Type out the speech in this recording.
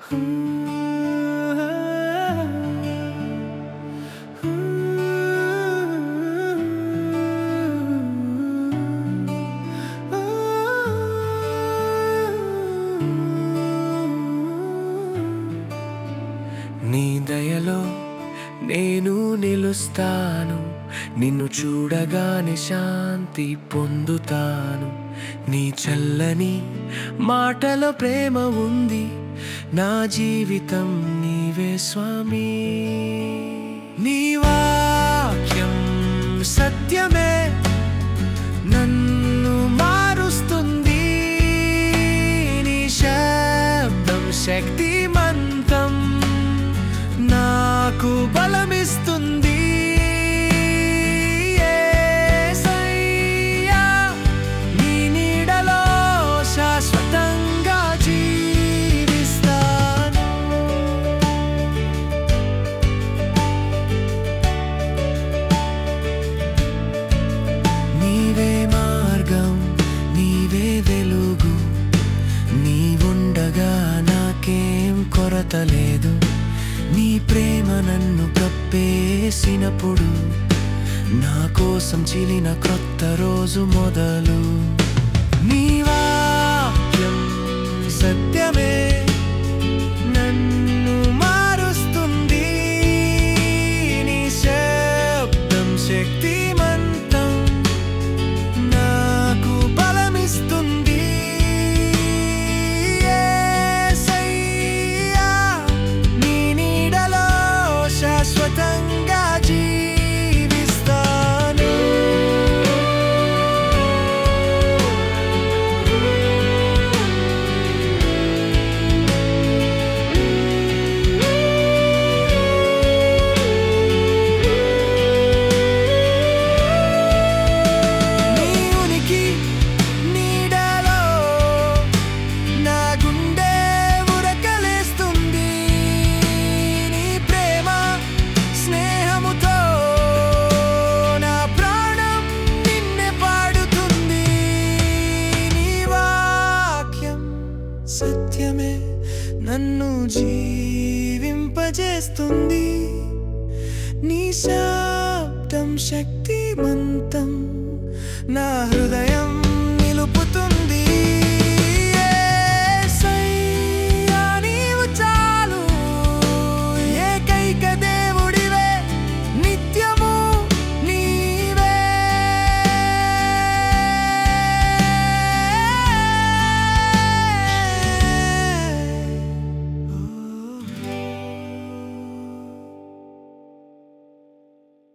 నీ దయలో నేను నిలుస్తాను నిన్ను చూడగానే శాంతి పొందుతాను నీ చల్లని మాటలో ప్రేమ ఉంది నా జీవితం నీవే స్వామి నీ వాక్యం సత్యమే నన్ను మారుస్తుంది నీ శబ్దం శక్తిమంతం నాకు బలమిస్తుంది యేసయ్యా, నీ నీడలో శాశ్వతంగా జీవిస్తాను నీవే మార్గం నీవే వెలుగు నీవుండగా నాకేం కొరత లేదు నీ ప్రేమ నన్ను కప్పేసినప్పుడు నా కోసం చిలిన క్రొత్త రోజు మొదలు నీ వాక్యం సత్యమే నన్ను మారుస్తుంది నీ శబ్దం శక్తిమంతం నాకు బలమిస్తుంది యేసయ్యా, నీ నీడలో శాశ్వతంగా జీవిస్తాను నీ ఉనికి నీడలో నా గుండె ఉరకలేస్తుంది నీ ప్రేమ స్నేహముతో నా ప్రాణం నిన్నే పాడుతుంది నీ వాక్యం సత్యమే నన్ను జీవింపజేస్తుంది నీ శబ్దం శక్తిమంతం నా హృదయం